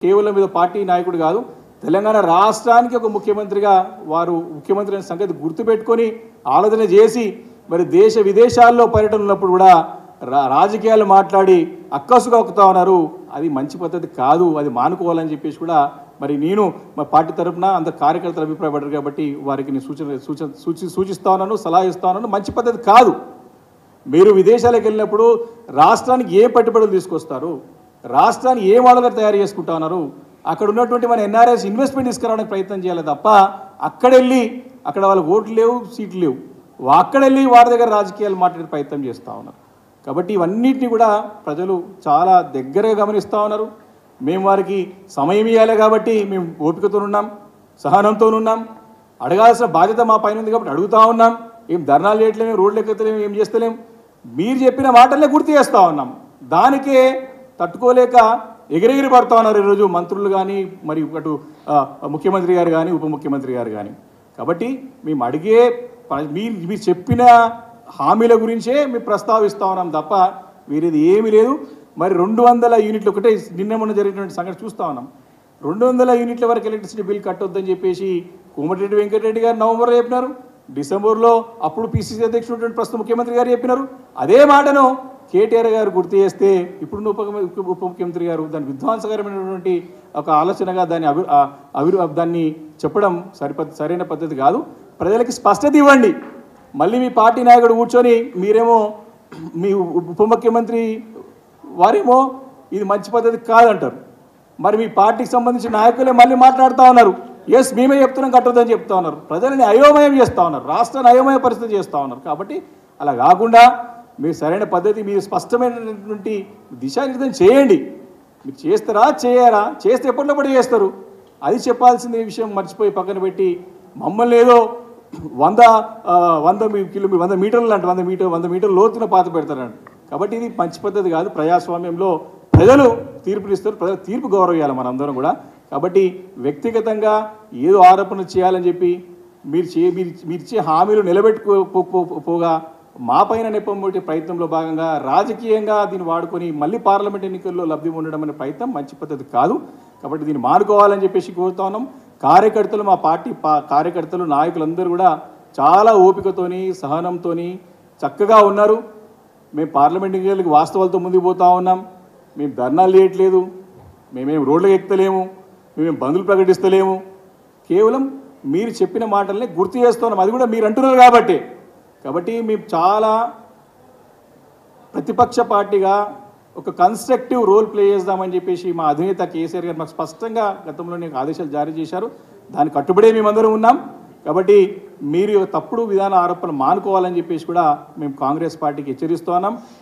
కేవలం మీద పార్టీ నాయకుడు కాదు తెలంగాణ రాష్ట్రానికి ఒక ముఖ్యమంత్రిగా వారు ముఖ్యమంత్రి అనే సంగతి గుర్తుపెట్టుకొని ఆలోచన చేసి మరి దేశ విదేశాల్లో పర్యటన ఉన్నప్పుడు కూడా రా- రాజకీయాలు మాట్లాడి అక్కసుగా ఒక్కుతా ఉన్నారు అది మంచి పద్ధతి కాదు అది మానుకోవాలని చెప్పేసి కూడా మరి నేను మా పార్టీ తరపున అంత కార్యకర్తలు అభిప్రాయపడ్డారు కాబట్టి వారికి నేను సూచన సూచన సూచి సూచిస్తా ఉన్నాను సలహా ఇస్తా ఉన్నాను మంచి పద్ధతి కాదు మీరు విదేశాలకు వెళ్ళినప్పుడు రాష్ట్రానికి ఏ పెట్టుబడులు తీసుకొస్తారు రాష్ట్రాన్ని ఏ మోడల్గా తయారు చేసుకుంటా ఉన్నారు అక్కడ ఉన్నటువంటి మన ఎన్ఆర్ఎస్ ఇన్వెస్ట్మెంట్ తీసుకురావడానికి ప్రయత్నం చేయాలి తప్ప అక్కడెళ్ళి అక్కడ వాళ్ళకి ఓట్లు లేవు సీట్లు లేవు అక్కడెళ్ళి వారి దగ్గర రాజకీయాలు మాట్లాడే ప్రయత్నం చేస్తూ ఉన్నారు కాబట్టి ఇవన్నిటిని కూడా ప్రజలు చాలా దగ్గరగా గమనిస్తూ ఉన్నారు మేము వారికి సమయం ఇవ్వాలి కాబట్టి మేము ఓపికతో ఉన్నాం సహనంతో ఉన్నాం అడగాల్సిన బాధ్యత మా పైన ఉంది కాబట్టి అడుగుతా ఉన్నాం ఏం ధర్నాలు చేయట్లేము రోడ్లు ఎక్కలేము ఏం చేస్తలేం మీరు చెప్పిన మాటలే గుర్తు చేస్తూ ఉన్నాం దానికే తట్టుకోలేక ఎగిరెగిరి పడుతూ ఉన్నారు ఈరోజు మంత్రులు కానీ మరి అటు ఆ, ముఖ్యమంత్రి గారు కానీ ఉప ముఖ్యమంత్రి గారు కానీ కాబట్టి మేము అడిగే ప- మీరు మీరు చెప్పిన హామీల గురించే మేము ప్రస్తావిస్తా ఉన్నాం తప్ప వేరేది ఏమీ లేదు మరి రెండు వందల యూనిట్లు ఒకటే నిన్న మొన్న జరిగినటువంటి సంగతి చూస్తా ఉన్నాం రెండు వందల యూనిట్ల వరకు ఎలక్ట్రిసిటీ బిల్ కట్టొద్దని చెప్పేసి కోమటిరెడ్డి వెంకటరెడ్డి గారు నవంబర్లో చెప్పినారు డిసెంబర్లో అప్పుడు పిసిసి అధ్యక్షుడు ఉన్నటువంటి ప్రస్తుత ముఖ్యమంత్రి గారు చెప్పినారు అదే మాటను కేటీఆర్ గారు గుర్తు చేస్తే ఇప్పుడు ఉప ఉప ముఖ్యమంత్రి గారు దాని విధ్వంసకరమైనటువంటి ఒక ఆలోచనగా దాన్ని అభి ఆ- అభిరు దాన్ని చెప్పడం సరిప సరైన పద్ధతి కాదు ప్రజలకి స్పష్టత ఇవ్వండి మళ్ళీ మీ పార్టీ నాయకుడు కూర్చొని మీరేమో మీ ఉప ముఖ్యమంత్రి వారేమో ఇది మంచి పద్ధతి కాదంటారు మరి మీ పార్టీకి సంబంధించిన నాయకులే మళ్ళీ మాట్లాడుతూ ఉన్నారు ఎస్ మేమే చెప్తున్నాం కట్టొద్దని చెప్తా ఉన్నారు ప్రజలని అయోమయం చేస్తూ ఉన్నారు రాష్ట్రాన్ని అయోమయ పరిస్థితి చేస్తూ ఉన్నారు కాబట్టి అలా కాకుండా మీరు సరైన పద్ధతి మీరు స్పష్టమైనటువంటి దిశానిర్దేశం చేయండి మీరు చేస్తారా చేయరా చేస్తే ఎప్పటికప్పుడు చేస్తారు అది చెప్పాల్సిన విషయం మర్చిపోయి పక్కన పెట్టి మమ్మల్ని ఏదో వంద ఆ, వంద మీ- కిలోమీ వంద మీటర్లు అంటే వంద మీటర్ వంద మీటర్ల లోతున పాత పెడతారండి కాబట్టి ఇది మంచి పద్ధతి కాదు ప్రజాస్వామ్యంలో ప్రజలు తీర్పునిస్తారు ప్రజలు తీర్పు గౌరవించాలి మనందరం కూడా కాబట్టి వ్యక్తిగతంగా ఏదో ఆరోపణ చేయాలని చెప్పి మీరు చే మీరు మీరు ఇచ్చే హామీలు నిలబెట్టుకోపోగా మా పైన నెప్పం కొట్టే ప్రయత్నంలో భాగంగా రాజకీయంగా దీన్ని వాడుకొని మళ్ళీ పార్లమెంట్ ఎన్నికల్లో లబ్ధి ఉండడం అనే ప్రయత్నం మంచి పద్ధతి కాదు కాబట్టి దీన్ని మానుకోవాలని చెప్పేసి కోరుతా ఉన్నాం కార్యకర్తలు మా పార్టీ పా కార్యకర్తలు నాయకులందరూ కూడా చాలా ఓపికతోని సహనంతోని చక్కగా ఉన్నారు మేము పార్లమెంట్ ఎన్నికలకు వాస్తవాలతో ముందుకు పోతా ఉన్నాం మేము ధర్నాలు చేయట్లేదు మేమేం రోడ్లకు ఎక్కుతలేము మేమేం బంధులు ప్రకటిస్తలేము కేవలం మీరు చెప్పిన మాటల్ని గుర్తు చేస్తున్నాం అది కూడా మీరు అంటున్నారు కాబట్టి కాబట్టి మేము చాలా ప్రతిపక్ష పార్టీగా ఒక కన్స్ట్రక్టివ్ రోల్ ప్లే చేద్దామని చెప్పేసి మా అధినేత కేసీఆర్ గారు మాకు స్పష్టంగా గతంలోనే ఆదేశాలు జారీ చేశారు దానికి కట్టుబడే మేమందరం ఉన్నాం కాబట్టి మీరు ఈ తప్పుడు విధాన ఆరోపణలు మానుకోవాలని చెప్పేసి కూడా మేము కాంగ్రెస్ పార్టీకి హెచ్చరిస్తున్నాం